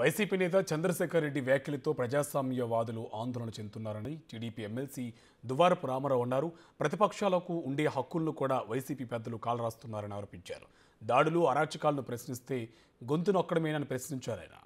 YCP నేత చంద్రశేఖర్ రెడ్డి వ్యాఖ్యలతో ప్రజాస్వామ్యవాదులు ఆందోళన చెందుతున్నారని టీడీపీ ఎమ్మెల్సీ దువ్వారపు రామారావు అన్నారు ప్రతిపక్షాలకు ఉండే హక్కులను కూడా వైసీపీ పెద్దలు కాలరాస్తున్నారని ఆరోపించారు దాడులు అరాచకాలను ప్రశ్నిస్తే గొంతు నొక్కడమేనని ప్రశ్నించారు ఆయన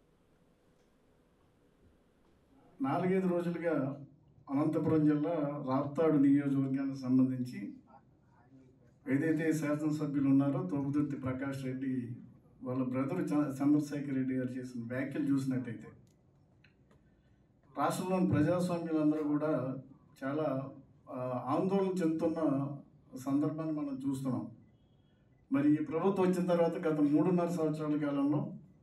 నాలుగైదు రోజులుగా అనంతపురం జిల్లా రాప్తాడు నియోజకవర్గానికి సంబంధించి ఏదైతే శాసనసభ్యులు ఉన్నారో తోపుదుర్తి ప్రకాష్ రెడ్డి వాళ్ళ బ్రదర్ చ- చంద్రశేఖర్ రెడ్డి గారు చేసిన వ్యాఖ్యలు చూసినట్టయితే రాష్ట్రంలోని ప్రజాస్వామ్యులందరూ కూడా చాలా ఆ, ఆందోళన చెందుతున్న సందర్భాన్ని మనం చూస్తున్నాం మరి ఈ ప్రభుత్వం వచ్చిన తర్వాత గత మూడున్నర సంవత్సరాల కాలంలో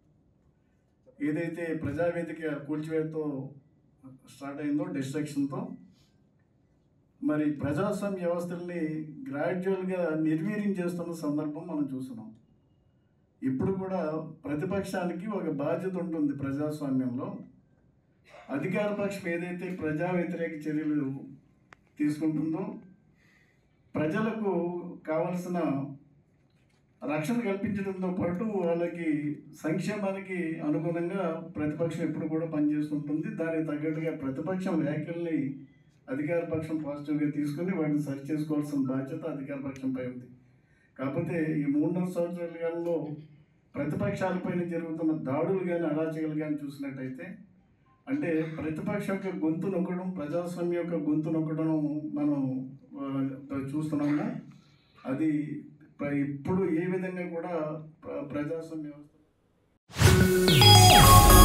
ఏదైతే ప్రజావేదిక కూల్చివేతతో స్టార్ట్ అయిందో డిస్ట్రక్షన్తో మరి ప్రజాస్వామ్య వ్యవస్థల్ని గ్రాడ్యువల్గా నిర్వీర్యం చేస్తున్న సందర్భం మనం చూస్తున్నాం ఇప్పుడు కూడా ప్రతిపక్షానికి ఒక బాధ్యత ఉంటుంది ప్రజాస్వామ్యంలో అధికార పక్షం ఏదైతే ప్రజా వ్యతిరేక చర్యలు తీసుకుంటుందో ప్రజలకు కావలసిన రక్షణ కల్పించడంతో పాటు వాళ్ళకి సంక్షేమానికి అనుగుణంగా ప్రతిపక్షం ఎప్పుడు కూడా పనిచేస్తుంటుంది దానికి తగ్గట్టుగా ప్రతిపక్షం వ్యాఖ్యల్ని అధికార పక్షం పాజిటివ్గా తీసుకుని వాటిని సరి చేసుకోవాల్సిన బాధ్యత అధికార పక్షంపై ఉంది కాకపోతే ఈ మూడున్నర సంవత్సరాల కాలంలో ప్రతిపక్షాలపైన జరుగుతున్న దాడులు కానీ అరాచకాలు కానీ చూసినట్టయితే అంటే ప్రతిపక్షం యొక్క గొంతు నొక్కడం ప్రజాస్వామ్యం యొక్క గొంతు నొక్కడం మనం ఆ, చూస్తున్నాము అది ప్ర- ఇప్పుడు ఏ విధంగా కూడా ప్ర- ప్రజాస్వామ్య వ్యవస్థ